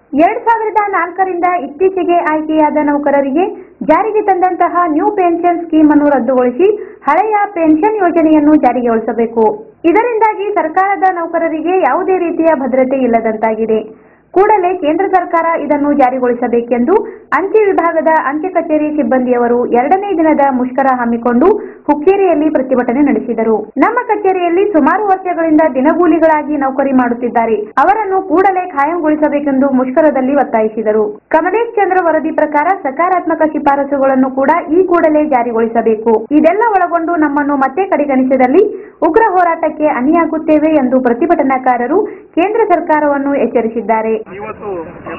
ಎರಡ್ ಸಾವಿರದ ನಾಲ್ಕರಿಂದ ಇತ್ತೀಚೆಗೆ ಆಯ್ಕೆಯಾದ ನೌಕರರಿಗೆ ಜಾರಿಗೆ ತಂದಂತಹ ನ್ಯೂ ಪೆನ್ಷನ್ ಸ್ಕೀಮ್ ಅನ್ನು ರದ್ದುಗೊಳಿಸಿ ಹಳೆಯ ಪೆನ್ಷನ್ ಯೋಜನೆಯನ್ನು ಜಾರಿಗೊಳಿಸಬೇಕು ಇದರಿಂದಾಗಿ ಸರ್ಕಾರದ ನೌಕರರಿಗೆ ಯಾವುದೇ ರೀತಿಯ ಭದ್ರತೆ ಇಲ್ಲದಂತಾಗಿದೆ ಕೂಡಲೇ ಕೇಂದ್ರ ಸರ್ಕಾರ ಇದನ್ನು ಜಾರಿಗೊಳಿಸಬೇಕೆಂದು ಅಂಚೆ ವಿಭಾಗದ ಅಂಚೆ ಕಚೇರಿ ಸಿಬ್ಬಂದಿಯವರು ಎರಡನೇ ದಿನದ ಮುಷ್ಕರ ಹಮ್ಮಿಕೊಂಡು ಹುಕ್ಕೇರಿಯಲ್ಲಿ ಪ್ರತಿಭಟನೆ ನಡೆಸಿದರು ನಮ್ಮ ಕಚೇರಿಯಲ್ಲಿ ಸುಮಾರು ವರ್ಷಗಳಿಂದ ದಿನಗೂಲಿಗಳಾಗಿ ನೌಕರಿ ಮಾಡುತ್ತಿದ್ದಾರೆ ಅವರನ್ನು ಕೂಡಲೇ ಖಾಯಂಗೊಳಿಸಬೇಕೆಂದು ಮುಷ್ಕರದಲ್ಲಿ ಒತ್ತಾಯಿಸಿದರು ಕಮಲೇಶ್ ಚಂದ್ರ ವರದಿ ಪ್ರಕಾರ ಸಕಾರಾತ್ಮಕ ಶಿಫಾರಸುಗಳನ್ನು ಕೂಡ ಈ ಕೂಡಲೇ ಜಾರಿಗೊಳಿಸಬೇಕು ಇದೆಲ್ಲ ಒಳಗೊಂಡು ನಮ್ಮನ್ನು ಮತ್ತೆ ಕಡೆಗಣಿಸಿದಲ್ಲಿ ಉಗ್ರ ಹೋರಾಟಕ್ಕೆ ಅಣಿಯಾಗುತ್ತೇವೆ ಎಂದು ಪ್ರತಿಭಟನಾಕಾರರು ಕೇಂದ್ರ ಸರ್ಕಾರವನ್ನು ಎಚ್ಚರಿಸಿದ್ದಾರೆ ಇವತ್ತು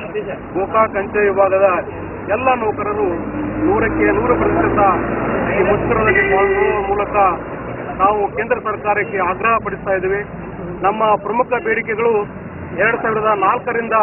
ಗೋಕಾಕ್ ಅಂಚೆ ವಿಭಾಗದ ಎಲ್ಲ ನೌಕರರು ನೂರಕ್ಕೆ ನೂರು ಪ್ರತಿಶತ ಈ ಮುಷ್ಕರದಲ್ಲಿ ಪಾಲ್ಗೊಳ್ಳುವ ಮೂಲಕ ನಾವು ಕೇಂದ್ರ ಸರ್ಕಾರಕ್ಕೆ ಆಗ್ರಹ ಪಡಿಸ್ತಾ ಇದ್ದೇವೆ ನಮ್ಮ ಪ್ರಮುಖ ಬೇಡಿಕೆಗಳು ಎರಡ್ ಸಾವಿರದ ನಾಲ್ಕರಿಂದ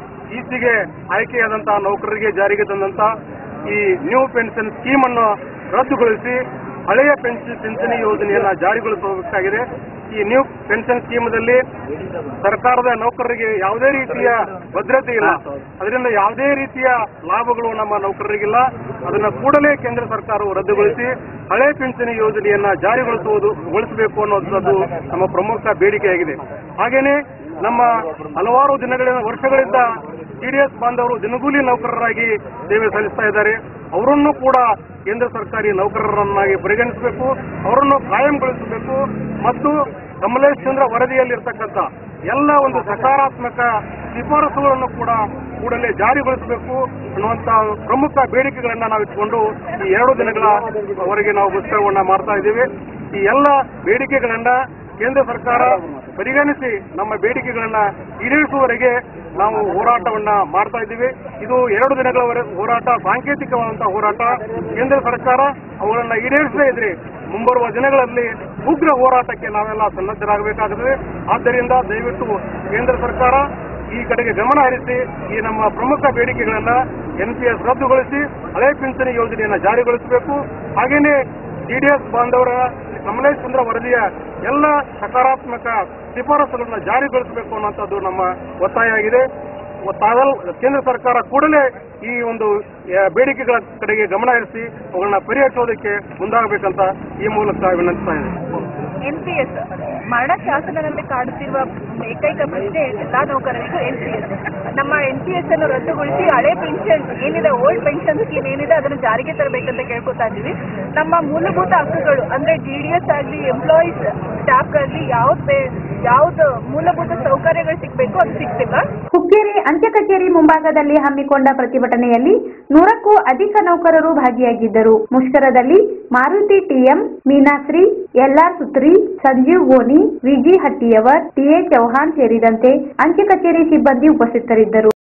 ಈಚೆಗೆ ಆಯ್ಕೆಯಾದಂತಹ ನೌಕರರಿಗೆ ಜಾರಿಗೆ ತಂದಂತ ಈ ನ್ಯೂ ಪೆನ್ಷನ್ ಸ್ಕೀಮ್ ಅನ್ನು ರದ್ದುಗೊಳಿಸಿ ಹಳೆಯ ಪೆನ್ಷನ್ ಪಿಂಚಣಿ ಯೋಜನೆಯನ್ನ ಜಾರಿಗೊಳಿಸಬೇಕಾಗಿದೆ ಈ ನ್ಯೂ ಪೆನ್ಷನ್ ಸ್ಕೀಮದಲ್ಲಿ ಸರ್ಕಾರದ ನೌಕರರಿಗೆ ಯಾವುದೇ ರೀತಿಯ ಭದ್ರತೆ ಇಲ್ಲ ಅದರಿಂದ ಯಾವುದೇ ರೀತಿಯ ಲಾಭಗಳು ನಮ್ಮ ನೌಕರರಿಗಿಲ್ಲ ಅದನ್ನ ಕೂಡಲೇ ಕೇಂದ್ರ ಸರ್ಕಾರವು ರದ್ದುಗೊಳಿಸಿ ಹಳೆ ಪಿಂಚಣಿ ಯೋಜನೆಯನ್ನ ಜಾರಿಗೊಳಿಸುವುದು ಗೊಳಿಸಬೇಕು ಅನ್ನೋದು ನಮ್ಮ ಪ್ರಮುಖ ಬೇಡಿಕೆಯಾಗಿದೆ ಹಾಗೇನೆ ನಮ್ಮ ಹಲವಾರು ದಿನಗಳ ವರ್ಷಗಳಿಂದ ಟಿಡಿಎಸ್ ಬಾಂಧವರು ದಿನಗೂಲಿ ನೌಕರರಾಗಿ ಸೇವೆ ಸಲ್ಲಿಸ್ತಾ ಇದ್ದಾರೆ ಅವರನ್ನು ಕೂಡ ಕೇಂದ್ರ ಸರ್ಕಾರಿ ನೌಕರರನ್ನಾಗಿ ಪರಿಗಣಿಸಬೇಕು ಅವರನ್ನು ಕಾಯಂಗೊಳಿಸಬೇಕು ಮತ್ತು ಕಮಲೇಶ್ ಚಂದ್ರ ವರದಿಯಲ್ಲಿರ್ತಕ್ಕಂಥ ಎಲ್ಲ ಒಂದು ಸಕಾರಾತ್ಮಕ ಶಿಫಾರಸುಗಳನ್ನು ಕೂಡ ಕೂಡಲೇ ಜಾರಿಗೊಳಿಸಬೇಕು ಅನ್ನುವಂತ ಪ್ರಮುಖ ಬೇಡಿಕೆಗಳನ್ನ ನಾವು ಇಟ್ಕೊಂಡು ಈ ಎರಡು ದಿನಗಳ ವರೆಗೆ ನಾವು ಮುಷ್ಕರವನ್ನ ಮಾಡ್ತಾ ಇದ್ದೀವಿ ಈ ಎಲ್ಲ ಬೇಡಿಕೆಗಳನ್ನ ಕೇಂದ್ರ ಸರ್ಕಾರ ಪರಿಗಣಿಸಿ ನಮ್ಮ ಬೇಡಿಕೆಗಳನ್ನ ಈಡೇರಿಸುವವರೆಗೆ ನಾವು ಹೋರಾಟವನ್ನ ಮಾಡ್ತಾ ಇದ್ದೀವಿ ಇದು ಎರಡು ದಿನಗಳವರೆ ಹೋರಾಟ ಸಾಂಕೇತಿಕವಾದಂತಹ ಹೋರಾಟ ಕೇಂದ್ರ ಸರ್ಕಾರ ಅವುಗಳನ್ನ ಈಡೇರಿಸದೇ ಇದ್ರೆ ಮುಂಬರುವ ದಿನಗಳಲ್ಲಿ ಉಗ್ರ ಹೋರಾಟಕ್ಕೆ ನಾವೆಲ್ಲ ಸನ್ನದ್ಧರಾಗಬೇಕಾಗುತ್ತದೆ ಆದ್ದರಿಂದ ದಯವಿಟ್ಟು ಕೇಂದ್ರ ಸರ್ಕಾರ ಈ ಕಡೆಗೆ ಗಮನ ಹರಿಸಿ ಈ ನಮ್ಮ ಪ್ರಮುಖ ಬೇಡಿಕೆಗಳನ್ನ ಎನ್ ಪಿ ಎಸ್ ರದ್ದುಗೊಳಿಸಿ ಹಳೆ ಪಿಂಚಣಿ ಯೋಜನೆಯನ್ನ ಜಾರಿಗೊಳಿಸಬೇಕು ಹಾಗೇನೆ ಟಿಡಿಎಸ್ ಬಾಂಧವರ ಕಮಲೇಶ್ ಚಂದ್ರ ವರದಿಯ ಎಲ್ಲ ಸಕಾರಾತ್ಮಕ ಶಿಫಾರಸುಗಳನ್ನು ಜಾರಿಗೊಳಿಸಬೇಕು ಅನ್ನುವಂಥದ್ದು ನಮ್ಮ ಒತ್ತಾಯ ಆಗಿದೆ ತಾವೆಲ್ಲ ಕೇಂದ್ರ ಸರ್ಕಾರ ಕೂಡಲೇ ಈ ಒಂದು ಆ, ಬೇಡಿಕೆಗಳ ಕಡೆಗೆ ಗಮನ ಹರಿಸಿ ಅವುಗಳನ್ನ ಪರಿಹರಿಸೋದಕ್ಕೆ ಮುಂದಾಗಬೇಕಂತ ಈ ಮೂಲಕ ವಿನಂತಿಸ್ತಾ ಇದೆ ಎನ್ ಪಿ ಎಸ್ ಮರಣ ಶಾಸನದಂತೆ ಕಾಡುತ್ತಿರುವ ಏಕೈಕ ಪ್ರಶ್ನೆ ಎಲ್ಲಾ ನೌಕರರಿಗೂ ಎನ್ ಪಿ ಎಸ್ ನಮ್ಮ ಎನ್ ಪಿ ಎಸ್ ಅನ್ನು ರದ್ದುಗೊಳಿಸಿ ಹಳೆ ಪೆನ್ಷನ್ ಏನಿದೆ ಓಲ್ಡ್ ಪೆನ್ಷನ್ ಸ್ಕೀಮ್ ಏನಿದೆ ಅದನ್ನು ಜಾರಿಗೆ ತರಬೇಕಂತ ಕೇಳ್ಕೊತಾ ಇದ್ದೀವಿ ನಮ್ಮ ಮೂಲಭೂತ ಹಕ್ಕುಗಳು ಅಂದ್ರೆ ಡಿ ಡಿ ಎಸ್ ಆಗಲಿ ಎಂಪ್ಲಾಯೀಸ್ ಸ್ಟಾಫ್ಗಾಗಲಿ ಯಾವ್ದು ಯಾವ್ದು ಮೂಲಭೂತ ಸೌಕರ್ಯಗಳು ಸಿಗಬೇಕು ಅದು ಸಿಗ್ತಿಲ್ಲ ಹುಕ್ಕೇರಿ ಅಂಚೆ ಕಚೇರಿ ಮುಂಭಾಗದಲ್ಲಿ ಹಮ್ಮಿಕೊಂಡ ಪ್ರತಿಭಟನೆಯಲ್ಲಿ ನೂರಕ್ಕೂ ಅಧಿಕ ನೌಕರರು ಭಾಗಿಯಾಗಿದ್ದರು ಮುಷ್ಕರದಲ್ಲಿ Maruti TM Meenashree LR Sutri Sanjeev Goni VG Hattiyavar TA Chauhan ಸೇರಿದಂತೆ ಅಂಚೆ ಕಚೇರಿ ಸಿಬ್ಬಂದಿ ಉಪಸ್ಥಿತರಿದ್ದರು